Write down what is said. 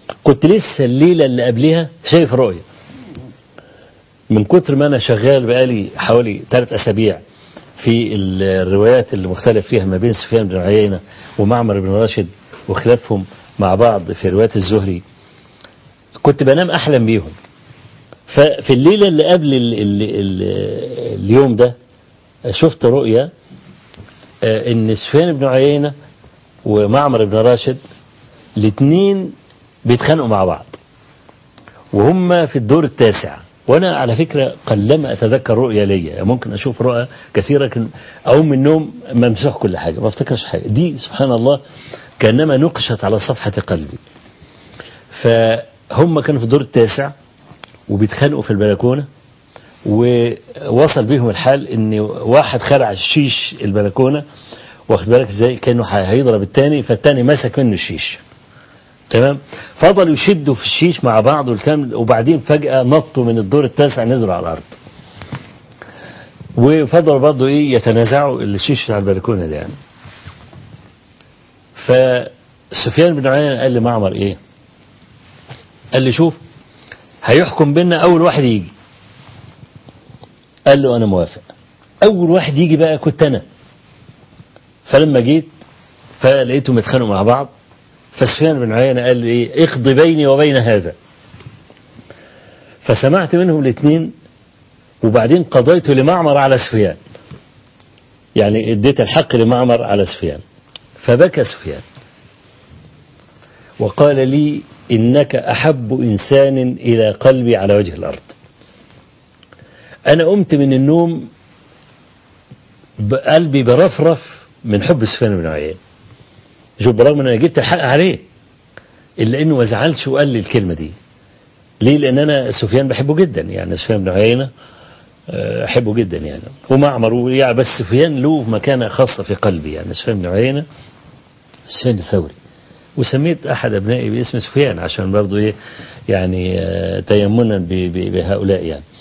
كنت لسه الليلة اللي قبلها شايف رؤية من كتر ما أنا شغال بقالي حوالي ثلاث أسابيع في الروايات اللي مختلف فيها ما بين سفيان بن عيينة ومعمر بن راشد وخلافهم مع بعض في روايات الزهري كنت بنام أحلم بيهم ففي الليلة اللي قبل ال ال ال اليوم ده شفت رؤية ان سفيان بن عيينة ومعمر بن راشد الاثنين بيتخانقوا مع بعض وهم في الدور التاسع وانا على فكرة قلما اتذكر رؤية ليا ممكن اشوف رؤى كثيرة لكن اقوم من النوم ممسوح كل حاجة ما افتكرش حاجة دي سبحان الله كانما نقشت على صفحة قلبي فهم كانوا في الدور التاسع وبيتخانقوا في البلكونة ووصل بيهم الحال ان واحد خلع الشيش البلكونة واخد بالك ازاي كانه هيضرب التاني فالتاني مسك منه الشيش تمام فضلوا يشدوا في الشيش مع بعض والكلام وبعدين فجأة نطوا من الدور التاسع نزلوا على الأرض وفضلوا برضه ايه يتنازعوا الشيش على البلكونة دي يعني فسفيان بن عيينة قال لمعمر ايه قال لي شوف هيحكم بينا اول واحد يجي قال له انا موافق اول واحد يجي بقى كنت انا فلما جيت فلقيتهم يتخانقوا مع بعض فسفيان بن عيينة قال لي ايه اقضي بيني وبين هذا فسمعت منهم الاثنين وبعدين قضيت لمعمر على سفيان يعني اديت الحق لمعمر على سفيان فبكى سفيان وقال لي إنك أحب إنسان إلى قلبي على وجه الأرض أنا قمت من النوم قلبي برفرف من حب سفيان بن عيينة شوف برغم ان انا جبت الحق عليه الا انه ما زعلش وقال لي الكلمه دي ليه لان انا سفيان بحبه جدا يعني سفيان بن عيينه احبه جدا يعني ومعمر يعني بس سفيان له مكانه خاصه في قلبي يعني سفيان بن عيينه سفيان الثوري وسميت احد ابنائي باسم سفيان عشان برضه ايه يعني تيمنا بهؤلاء يعني